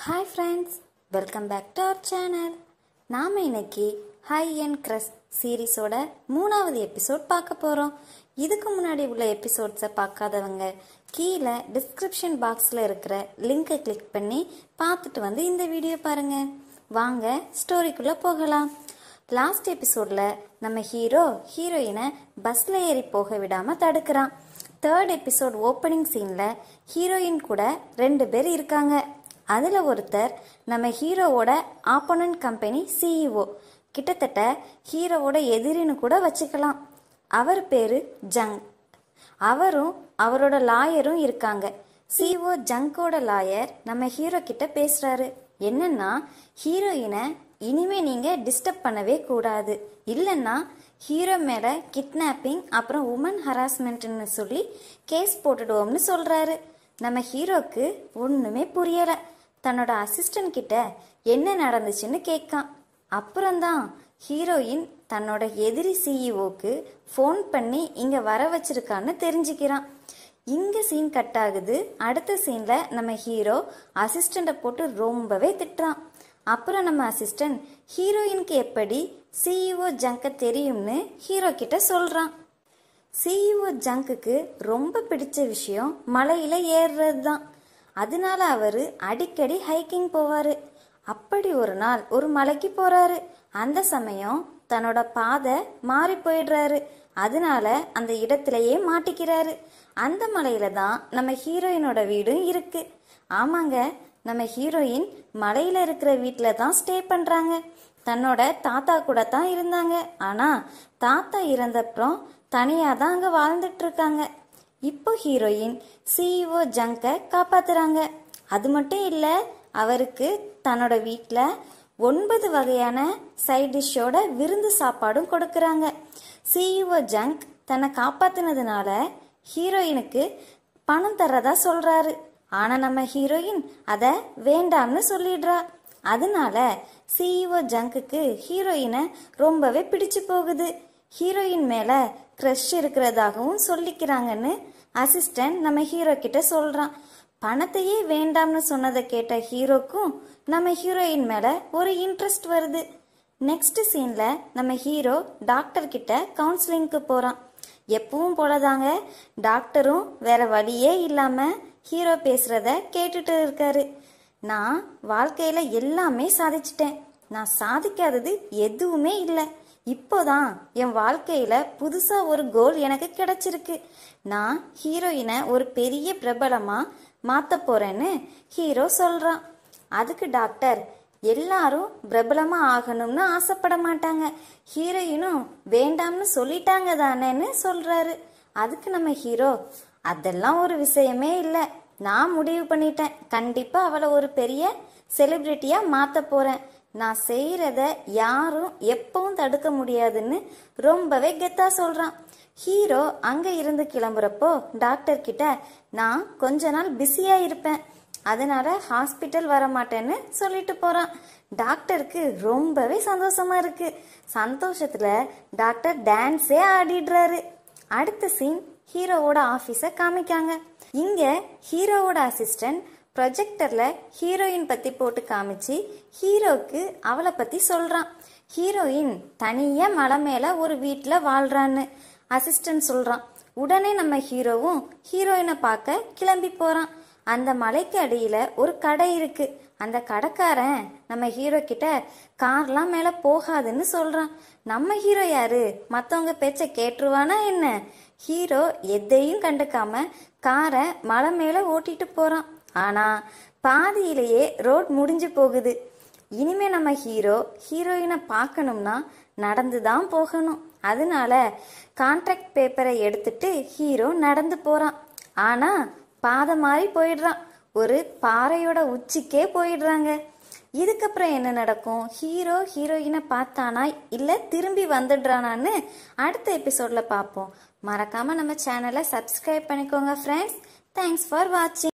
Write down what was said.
hi friends welcome back to our channel நாம் இன்னைக்கு high and crush சீரீஸோட மூணாவது episode பார்க்க போகிறோம் இதுக்கு முன்னாடி உள்ள எபிசோட்ஸை பார்க்காதவங்க கீழே டிஸ்கிரிப்ஷன் பாக்ஸில் இருக்கிற லிங்கை கிளிக் பண்ணி பார்த்துட்டு வந்து இந்த வீடியோ பாருங்கள் வாங்க ஸ்டோரிக்குள்ளே போகலாம் லாஸ்ட் எபிசோடில் நம்ம ஹீரோ ஹீரோயினை பஸ்ஸில் ஏறி போக விடாமல் தடுக்கிறான் தேர்ட் எபிசோட் ஓப்பனிங் சீனில் ஹீரோயின் கூட ரெண்டு பேர் இருக்காங்க அதில் ஒருத்தர் நம்ம ஹீரோவோட ஆப்போனன்ட் கம்பெனி சிஇஓ கிட்டத்தட்ட ஹீரோவோட எதிரின்னு கூட வச்சுக்கலாம் அவர் பேரு ஜங் அவரும் அவரோட லாயரும் இருக்காங்க சிஓ ஜங்கோட லாயர் நம்ம ஹீரோ கிட்ட பேசுறாரு என்னன்னா ஹீரோயினை இனிமே நீங்க டிஸ்டர்ப் பண்ணவே கூடாது இல்லைன்னா ஹீரோ மேல கிட்னாப்பிங் அப்புறம் உமன் ஹராஸ்மெண்ட்னு சொல்லி கேஸ் போட்டுடுவோம்னு சொல்றாரு நம்ம ஹீரோக்கு ஒண்ணுமே புரியல தன்னோட அசிஸ்டன்ட் கிட்ட என்ன நடந்துச்சுன்னு கேட்கான் அப்புறம்தான் ஹீரோயின் தன்னோட எதிரி சிஇஓக்கு ஃபோன் பண்ணி இங்க வர வச்சிருக்கான்னு தெரிஞ்சுக்கிறான் இங்க சீன் கட் ஆகுது அடுத்த சீன்ல நம்ம ஹீரோ அசிஸ்டண்ட்டை போட்டு ரொம்பவே திட்டுறான் அப்புறம் நம்ம அசிஸ்டன்ட் ஹீரோயினுக்கு எப்படி சிஇஓ ஜங்க தெரியும்னு ஹீரோ கிட்ட சொல்றான் சிஇஓ ஜங்குக்கு ரொம்ப பிடிச்ச விஷயம் மலையில ஏறுறது தான் அதனால அவரு அடிக்கடி ஹைக்கிங் போவாரு அப்படி ஒரு நாள் ஒரு மலைக்கு போறாரு அந்த சமயம் தன்னோட பாதை மாறி போயிடுறாரு அதனால அந்த இடத்திலேயே மாட்டிக்கிறாரு அந்த மலையில தான் நம்ம ஹீரோயினோட வீடும் இருக்கு ஆமாங்க நம்ம ஹீரோயின் மலையில இருக்கிற வீட்டில தான் ஸ்டே பண்றாங்க தன்னோட தாத்தா கூட தான் இருந்தாங்க ஆனா தாத்தா இறந்தப்புறம் தனியா தான் அங்க வாழ்ந்துட்டு இருக்காங்க இப்போ ஹீரோயின் சிஇஓ ஜங்க காப்பாத்துறாங்க அது மட்டும் இல்ல அவருக்கு தன்னோட வீட்ல ஒன்பது வகையான சைட் டிஷ்ஷோட விருந்து சாப்பாடும் கொடுக்கறாங்க சிஇஓ ஜங்க் தன்னை காப்பாத்துனதுனால ஹீரோயினுக்கு பணம் தர்றதா சொல்றாரு ஆனா நம்ம ஹீரோயின் அத வேண்டாம்னு சொல்லிடுறா அதனால சிஇஓ ஜங்குக்கு ஹீரோயினை ரொம்பவே பிடிச்சு போகுது ஹீரோயின் மேல க்ரஷ் இருக்கிறதாகவும் சொல்லிக்கிறாங்கன்னு அசிஸ்டன்ட் நம்ம ஹீரோ கிட்ட சொல்றான் பணத்தையே வேண்டாம்னு சொன்னதை கேட்ட ஹீரோக்கும் நம்ம ஹீரோயின் மேல ஒரு இன்ட்ரெஸ்ட் வருது நெக்ஸ்ட் சீன்ல நம்ம ஹீரோ டாக்டர் கிட்ட கவுன்சிலிங்க்கு போறான் எப்பவும் போலதாங்க டாக்டரும் வேற வழியே இல்லாம ஹீரோ பேசுறத கேட்டுட்டு இருக்காரு நான் வாழ்க்கையில எல்லாமே சாதிச்சிட்டேன் நான் சாதிக்காதது எதுவுமே இல்லை இப்போதான் என் வாழ்க்கையில புதுசா ஒரு கோல் எனக்கு கிடைச்சிருக்கு நான் ஹீரோயினை ஒரு பெரிய பிரபலமா மாத்த போறேன்னு ஹீரோ சொல்றான் அதுக்கு டாக்டர் எல்லாரும் பிரபலமா ஆகணும்னு ஆசைப்பட மாட்டாங்க ஹீரோயினும் வேண்டாம்னு சொல்லிட்டாங்க தானேன்னு சொல்றாரு அதுக்கு நம்ம ஹீரோ அதெல்லாம் ஒரு விஷயமே இல்லை நான் முடிவு பண்ணிட்டேன் கண்டிப்பா அவளை ஒரு பெரிய செலிபிரிட்டியா மாத்த போறேன் நான் செய்யறத யாரும் எப்பவும் தடுக்க முடியாதுன்னு ரொம்பவே கெத்தா சொல்றான் ஹீரோ அங்க இருந்து கிளம்புறப்போ டாக்டர் கிட்ட நான் கொஞ்ச நாள் பிஸியா இருப்பேன் அதனால ஹாஸ்பிட்டல் வர மாட்டேன்னு சொல்லிட்டு போறான் டாக்டருக்கு ரொம்பவே சந்தோஷமா இருக்கு சந்தோஷத்துல டாக்டர் டான்ஸே ஆடிடுறாரு அடுத்த சீன் ஹீரோவோட ஆபீஸ காமிக்காங்க இங்க ஹீரோவோட அசிஸ்டன்ட் ப்ரொஜெக்டர்ல ஹீரோயின் பத்தி போட்டு காமிச்சு ஹீரோக்கு அவளை பத்தி சொல்றான் ஹீரோயின் தனியா மலை மேல ஒரு வீட்டுல வாழ்றான்னு அசிஸ்டன்ட் சொல்றான் உடனே நம்ம ஹீரோவும் ஹீரோயினை பார்க்க கிளம்பி போறான் அந்த மலைக்கு அடியில ஒரு கடை இருக்கு அந்த கடைக்காரன் நம்ம ஹீரோ கிட்ட கார்லாம் மேல போகாதுன்னு சொல்றான் நம்ம ஹீரோ யாரு மத்தவங்க பேச்ச கேட்டுருவானா என்ன ஹீரோ எதையும் கண்டுக்காம காரை மலை மேல ஓட்டிட்டு போறான் ஆனா பாதியிலேயே ரோட் முடிஞ்சு போகுது இனிமே நம்ம ஹீரோ ஹீரோயினை பார்க்கணும்னா நடந்து தான் போகணும் அதனால கான்ட்ராக்ட் பேப்பரை எடுத்துட்டு ஹீரோ நடந்து போறான் ஆனா பாதை மாதிரி போயிடுறான் ஒரு பாறையோட உச்சிக்கே போயிடுறாங்க இதுக்கப்புறம் என்ன நடக்கும் ஹீரோ ஹீரோயினை பார்த்தானா இல்ல திரும்பி வந்துடுறானான்னு அடுத்த எபிசோட்ல பார்ப்போம் மறக்காம நம்ம சேனலை சப்ஸ்கிரைப் பண்ணிக்கோங்க ஃப்ரெண்ட்ஸ் தேங்க்ஸ் ஃபார் வாட்சிங்